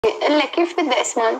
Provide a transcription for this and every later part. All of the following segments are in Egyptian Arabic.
إلا كيف بدي أسمع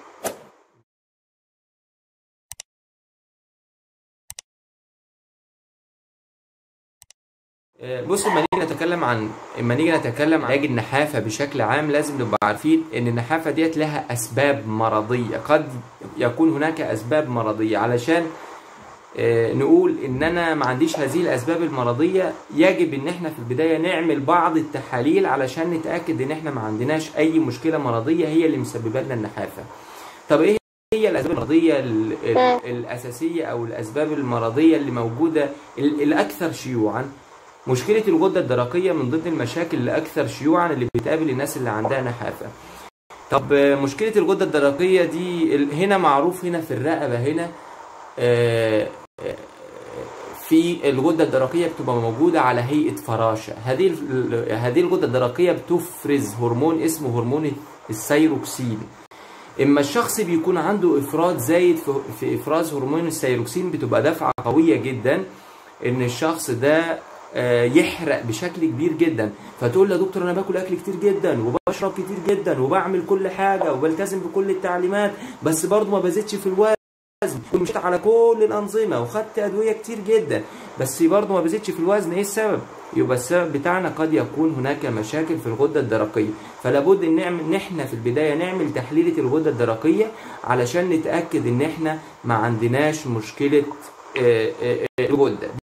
بص لما نيجي نتكلم عن لما نيجي نتكلم عن علاج النحافه بشكل عام لازم نبقى عارفين ان النحافه ديت لها اسباب مرضيه قد يكون هناك اسباب مرضيه علشان آه، نقول ان انا ما عنديش هذه الاسباب المرضيه يجب ان احنا في البدايه نعمل بعض التحاليل علشان نتاكد ان احنا ما عندناش اي مشكله مرضيه هي اللي مسببه لنا النحافه طب ايه هي الاسباب المرضيه ال- ال- الاساسيه او الاسباب المرضيه اللي موجوده ال- الاكثر شيوعا مشكله الغده الدرقيه من ضمن المشاكل الاكثر شيوعا اللي بتقابل الناس اللي عندها نحافه طب آه، مشكله الغده الدرقيه دي ال- هنا معروف هنا في الرقبه هنا آه، آه، في الغده الدرقيه بتبقى موجوده على هيئه فراشه هذه ال- هذه الغده الدرقيه بتفرز هرمون اسمه هرمون السيروكسين اما الشخص بيكون عنده افراز زايد في- في افراز هرمون السيروكسين بتبقى دفعه قويه جدا ان الشخص ده آه، يحرق بشكل كبير جدا فتقول له يا دكتور انا باكل اكل كتير جدا وبشرب كتير جدا وبعمل كل حاجه وبلتزم بكل التعليمات بس برضه ما بزيدش في الوزن ومشيت على كل الانظمه وخدت ادويه كتير جدا بس برضه ما بزيدش في الوزن ايه السبب يبقى السبب بتاعنا قد يكون هناك مشاكل في الغده الدرقيه فلا بد ان نعمل ان احنا في البدايه نعمل تحليله الغده الدرقيه علشان نتاكد ان احنا ما عندناش مشكله آه، آه، آه، الغده